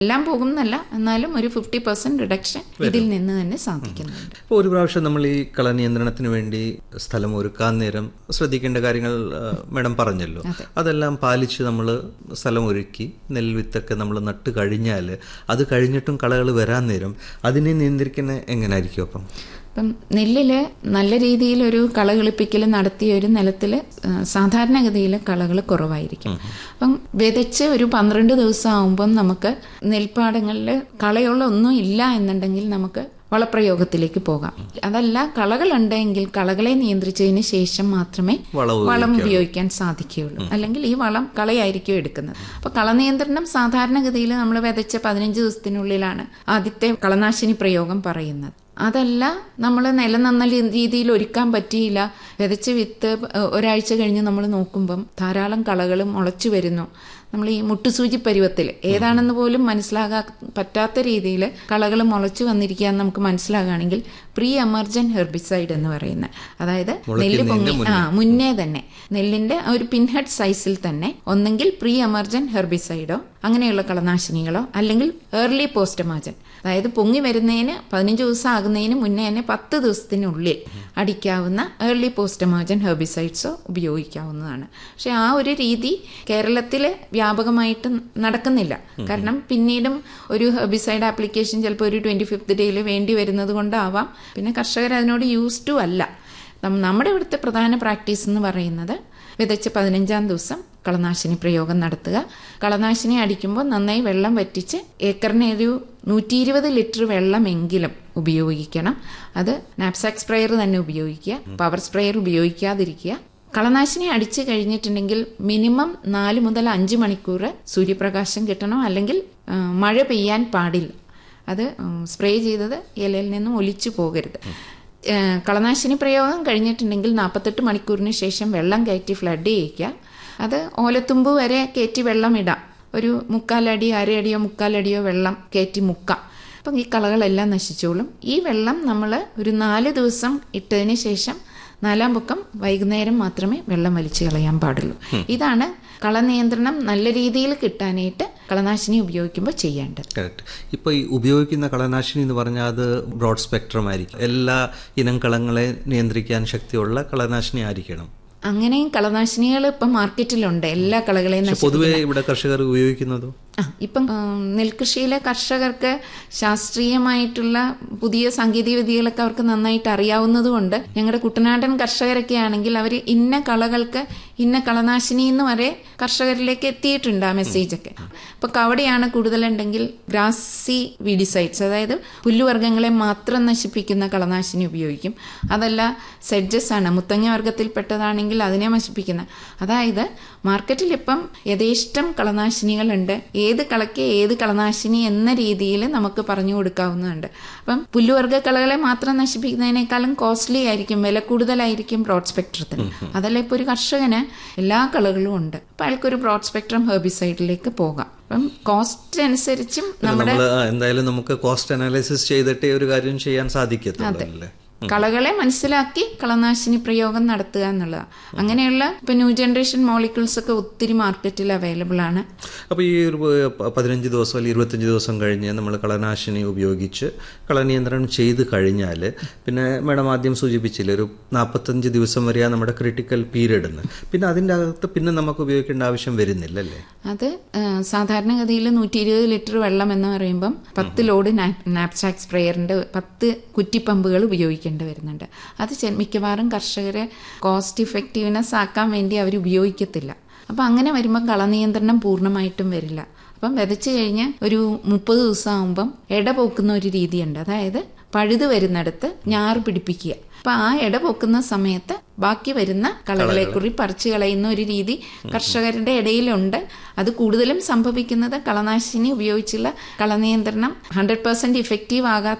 എല്ലാം പോകുന്നല്ല എന്നാലും ഒരു ഫിഫ്റ്റി പെർസെന്റ് റിഡക്ഷൻ ഇതിൽ നിന്ന് തന്നെ സാധിക്കുന്നുണ്ട് ഇപ്പോൾ ഒരു പ്രാവശ്യം നമ്മൾ ഈ കള നിയന്ത്രണത്തിന് വേണ്ടി സ്ഥലം ഒരുക്കാൻ നേരം ശ്രദ്ധിക്കേണ്ട കാര്യങ്ങൾ ആ, മാഡം പറഞ്ഞല്ലോ അതെല്ലാം പാലിച്ച് നമ്മൾ സ്ഥലം ഒരുക്കി നെൽവിത്തൊക്കെ നമ്മൾ നട്ട് കഴിഞ്ഞാൽ അത് കഴിഞ്ഞിട്ടും കളകൾ വരാൻ നേരം അതിനെ നിയന്ത്രിക്കുന്ന എങ്ങനെയായിരിക്കും അപ്പം അപ്പം നെല്ലില് നല്ല രീതിയിൽ ഒരു കളകളിപ്പിക്കൽ നടത്തിയ ഒരു നിലത്തിൽ സാധാരണഗതിയിൽ കളകൾ കുറവായിരിക്കും അപ്പം വിതച്ച് ഒരു പന്ത്രണ്ട് ദിവസം ആകുമ്പം നമുക്ക് നെൽപ്പാടങ്ങളിൽ കളയുള്ള ഒന്നും ഇല്ല എന്നുണ്ടെങ്കിൽ നമുക്ക് വളപ്രയോഗത്തിലേക്ക് പോകാം അതല്ല കളകളുണ്ടെങ്കിൽ കളകളെ നിയന്ത്രിച്ചതിന് ശേഷം മാത്രമേ വളം വളം ഉപയോഗിക്കാൻ സാധിക്കുകയുള്ളൂ അല്ലെങ്കിൽ ഈ വളം കളയായിരിക്കും എടുക്കുന്നത് അപ്പൊ കളനിയന്ത്രണം സാധാരണഗതിയിൽ നമ്മൾ വിതച്ച പതിനഞ്ച് ദിവസത്തിനുള്ളിലാണ് ആദ്യത്തെ കളനാശിനി പ്രയോഗം പറയുന്നത് അതല്ല നമ്മൾ നില നന്ന രീതിയിൽ ഒരുക്കാൻ പറ്റിയില്ല വിതച്ച വിത്ത് ഒരാഴ്ച കഴിഞ്ഞ് നമ്മൾ നോക്കുമ്പം ധാരാളം കളകൾ മുളച്ചു വരുന്നു നമ്മൾ ഈ മുട്ടുസൂചി പരുവത്തിൽ ഏതാണെന്ന് പോലും മനസ്സിലാകാൻ പറ്റാത്ത രീതിയിൽ കളകൾ മുളച്ചു വന്നിരിക്കുക എന്ന് നമുക്ക് മനസ്സിലാകുകയാണെങ്കിൽ പ്രീ എമർജൻ ഹെർബിസൈഡ് എന്ന് പറയുന്നത് അതായത് നെല്ല് പൊങ്ങി ആ മുന്നേ തന്നെ നെല്ലിന്റെ ആ ഒരു പിൻഹെഡ് സൈസിൽ തന്നെ ഒന്നെങ്കിൽ പ്രീ എമർജൻ ഹെർബിസൈഡോ അങ്ങനെയുള്ള കളനാശിനികളോ അല്ലെങ്കിൽ ഏർലി പോസ്റ്റമാജൻ അതായത് പൊങ്ങി വരുന്നതിന് പതിനഞ്ച് ദിവസം ആകുന്നതിന് മുന്നേ തന്നെ പത്ത് ദിവസത്തിനുള്ളിൽ അടിക്കാവുന്ന ഏർലി പോസ്റ്റമാജൻ ഹെർബിസൈഡ്സോ ഉപയോഗിക്കാവുന്നതാണ് പക്ഷെ ആ ഒരു രീതി കേരളത്തിൽ വ്യാപകമായിട്ട് നടക്കുന്നില്ല കാരണം പിന്നീടും ഒരു ഹെർബിസൈഡ് ആപ്ലിക്കേഷൻ ചിലപ്പോൾ ഒരു ട്വന്റി ഫിഫ്ത്ത് ഡേയിൽ വേണ്ടി വരുന്നത് കൊണ്ടാവാം പിന്നെ കർഷകർ അതിനോട് യൂസ് ടു അല്ല നം- നമ്മുടെ ഇവിടുത്തെ പ്രധാന പ്രാക്ടീസ് എന്ന് പറയുന്നത് വിതച്ച് പതിനഞ്ചാം ദിവസം കളനാശിനി പ്രയോഗം നടത്തുക കളനാശിനി അടിക്കുമ്പോൾ നന്നായി വെള്ളം വറ്റിച്ച് ഏക്കറിന് ഒരു നൂറ്റി ഇരുപത് ലിറ്റർ വെള്ളമെങ്കിലും ഉപയോഗിക്കണം അത് നാപ്സാക് സ്പ്രെയർ തന്നെ ഉപയോഗിക്കുക പവർ സ്പ്രെയർ ഉപയോഗിക്കാതിരിക്കുക കളനാശിനി അടിച്ചു കഴിഞ്ഞിട്ടുണ്ടെങ്കിൽ മിനിമം നാല് മുതൽ അഞ്ച് മണിക്കൂർ സൂര്യപ്രകാശം കിട്ടണം അല്ലെങ്കിൽ ആ, മഴ പെയ്യാൻ പാടില്ല അത് ഉം, സ്പ്രേ ചെയ്തത് ഇലയിൽ നിന്നും ഒലിച്ചു പോകരുത് ഏഹ് കളനാശിനി പ്രയോഗം കഴിഞ്ഞിട്ടുണ്ടെങ്കിൽ നാൽപ്പത്തെട്ട് മണിക്കൂറിന് ശേഷം വെള്ളം കയറ്റി ഫ്ലഡ് ചെയ്യിക്കുക അത് ഓലത്തുമ്പ് വരെ കയറ്റി വെള്ളം ഇടാം ഒരു മുക്കാലടി അരയടിയോ മുക്കാലടിയോ വെള്ളം കയറ്റി മുക്കാം അപ്പം ഈ കളകളെല്ലാം നശിച്ചോളും ഈ വെള്ളം നമ്മൾ ഒരു നാല് ദിവസം ഇട്ടതിന് ശേഷം നാലാം പൊക്കം വൈകുന്നേരം മാത്രമേ വെള്ളം വലിച്ചു കളയാൻ പാടുള്ളൂ ഇതാണ് കളനിയന്ത്രണം നല്ല രീതിയിൽ കിട്ടാനായിട്ട് കളനാശിനി ഉപയോഗിക്കുമ്പോൾ ചെയ്യേണ്ടത് കറക്റ്റ് ഇപ്പോൾ ഈ ഉപയോഗിക്കുന്ന കളനാശിനി എന്ന് പറഞ്ഞാൽ അത് ബ്രോഡ് സ്പെക്ട്രം ആയിരിക്കും എല്ലാ ഇനം കളങ്ങളെ നിയന്ത്രിക്കാൻ ശക്തിയുള്ള കളനാശിനി ആയിരിക്കണം അങ്ങനെയും കളനാശിനികൾ ഇപ്പം മാർക്കറ്റിലുണ്ട് എല്ലാ കളകളെയും പക്ഷെ പൊതുവെ ഇവിടെ കർഷകർ ഉപയോഗിക്കുന്നതോ ആ ഇപ്പം ഉം, നെൽകൃഷിയിലെ കർഷകർക്ക് ശാസ്ത്രീയമായിട്ടുള്ള പുതിയ സാങ്കേതിക വിദ്യകളൊക്കെ അവർക്ക് നന്നായിട്ട് അറിയാവുന്നതുകൊണ്ട് ഞങ്ങളുടെ കുട്ടനാടൻ കർഷകരൊക്കെ ആണെങ്കിൽ അവർ ഇന്ന കളകൾക്ക് ഇന്ന കളനാശിനി എന്ന് വരെ കർഷകരിലേക്ക് എത്തിയിട്ടുണ്ട് ആ മെസ്സേജൊക്കെ അപ്പൊ കവടയാണ് കൂടുതലുണ്ടെങ്കിൽ ഗ്രാസി വീഡിസൈഡ്സ് അതായത് പുല്ലുവർഗ്ഗങ്ങളെ മാത്രം നശിപ്പിക്കുന്ന കളനാശിനി ഉപയോഗിക്കും അതല്ല സെഡ്ജസ് ആണ് മുത്തങ്ങ വർഗത്തിൽപ്പെട്ടതാണെങ്കിൽ അതിനെ നശിപ്പിക്കുന്ന അതായത് മാർക്കറ്റിൽ ഇപ്പം യഥേഷ്ടം കളനാശിനികളുണ്ട് ഏത് കളയ്ക്ക് ഏത് കളനാശിനി എന്ന രീതിയിൽ നമുക്ക് പറഞ്ഞു കൊടുക്കാവുന്നതുണ്ട് അപ്പം പുല്ലുവർഗ്ഗ കളകളെ മാത്രം നശിപ്പിക്കുന്നതിനേക്കാളും കോസ്റ്റ്ലി ആയിരിക്കും വില കൂടുതലായിരിക്കും ബ്രോഡ് സ്പെക്ട്രത്തിന് അതല്ല ഇപ്പോൾ ഒരു കർഷകന് എല്ലാ കളകളും ഉണ്ട് അപ്പം അയാൾക്കൊരു ബ്രോഡ് സ്പെക്ട്രം ഹെർബിസൈഡിലേക്ക് പോകാം അപ്പം കോസ്റ്റ് അനുസരിച്ചും നമ്മുടെ നമ്മൾ എന്തായാലും നമുക്ക് കോസ്റ്റ് അനാലിസിസ് ചെയ്തിട്ടേ ഒരു കാര്യം ചെയ്യാൻ സാധിക്കത്തുള്ളൂ അല്ലേ കളകളെ മനസ്സിലാക്കി കളനാശിനി പ്രയോഗം നടത്തുക എന്നുള്ളതാണ് അങ്ങനെയുള്ള ഇപ്പൊ ന്യൂ ജനറേഷൻ മോളിക്യൂൾസ് ഒക്കെ ഒത്തിരി മാർക്കറ്റിൽ അവൈലബിൾ ആണ് അപ്പോൾ ഈ ഒരു പ- പതിനഞ്ച് ദിവസം അല്ലെങ്കിൽ ഇരുപത്തഞ്ച് ദിവസം കഴിഞ്ഞ് നമ്മൾ കളനാശിനി ഉപയോഗിച്ച് കളനിയന്ത്രണം ചെയ്ത് കഴിഞ്ഞാൽ പിന്നെ മാഡം ആദ്യം സൂചിപ്പിച്ചില്ലേ ഒരു നാൽപ്പത്തഞ്ച് ദിവസം വരെയാണ് നമ്മുടെ ക്രിട്ടിക്കൽ പീരീഡ് എന്ന് പിന്നെ അതിൻ്റെ അകത്ത് പിന്നെ നമുക്ക് ഉപയോഗിക്കേണ്ട ആവശ്യം വരുന്നില്ല അല്ലേ അത് ആ, സാധാരണഗതിയിൽ നൂറ്റി ഇരുപത് ലിറ്റർ വെള്ളം എന്ന് പറയുമ്പം പത്ത് ലോഡ് നാപ്സാക് സ്പ്രെയറിന്റെ പത്ത് കുറ്റിപ്പമ്പുകൾ ഉപയോഗിക്കേണ്ടി വരുന്നുണ്ട് അത് ചെ- മിക്കവാറും കർഷകരെ കോസ്റ്റ് ഇഫക്റ്റീവ്നെസ് ആക്കാൻ വേണ്ടി അവർ ഉപയോഗിക്കത്തില്ല അപ്പം അങ്ങനെ വരുമ്പോൾ കളനിയന്ത്രണം പൂർണ്ണമായിട്ടും വരില്ല അപ്പം വിതച്ച് കഴിഞ്ഞ് ഒരു മുപ്പത് ദിവസം ആകുമ്പം ഇട പോക്കുന്ന ഒരു രീതിയുണ്ട് അതായത് പഴുത് വരുന്നിടത്ത് ഞാറ് പിടിപ്പിക്കുക അപ്പൊ ആ ഇട പൊക്കുന്ന സമയത്ത് ബാക്കി വരുന്ന കളകളെ കുറി പറിച്ചു കളയുന്ന ഒരു രീതി കർഷകരുടെ ഇടയിലുണ്ട് അത് കൂടുതലും സംഭവിക്കുന്നത് കളനാശിനി ഉപയോഗിച്ചുള്ള കളനിയന്ത്രണം ഹൺഡ്രഡ് പെർസെന്റ് ഇഫക്റ്റീവ് ആകാത്തത്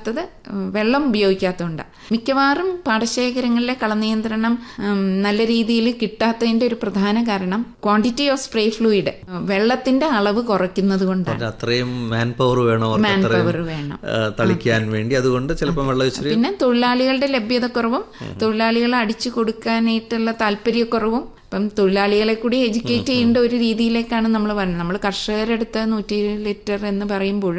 ഉം, വെള്ളം ഉപയോഗിക്കാത്തതുകൊണ്ട് മിക്കവാറും പാടശേഖരങ്ങളിലെ കളനിയന്ത്രണം ഉം, നല്ല രീതിയിൽ കിട്ടാത്തതിന്റെ ഒരു പ്രധാന കാരണം ക്വാണ്ടിറ്റി ഓഫ് സ്പ്രേ ഫ്ലൂയിഡ് വെള്ളത്തിന്റെ അളവ് കുറയ്ക്കുന്നത് കൊണ്ടാണ് അത്രയും മാൻ പവർ വേണം അവർക്ക് മാൻ അത്രയും പവർ വേണം ആ, തളിക്കാൻ വേണ്ടി അതുകൊണ്ട് ചിലപ്പോൾ വെള്ളം ഇച്ചിരി പിന്നെ തൊഴിലാളികളുടെ ലഭ്യതക്കുറവും തൊഴിലാളികളെ അടിച്ചു കൊടുക്കാനായിട്ടുള്ള താല്പര്യക്കുറവും ഇപ്പം തൊഴിലാളികളെ കൂടി എഡ്യൂക്കേറ്റ് ചെയ്യേണ്ട ഒരു രീതിയിലേക്കാണ് നമ്മൾ വരുന്നത് നമ്മൾ കർഷകരെടുത്ത് നൂറ്റി ലിറ്റർ എന്ന് പറയുമ്പോഴും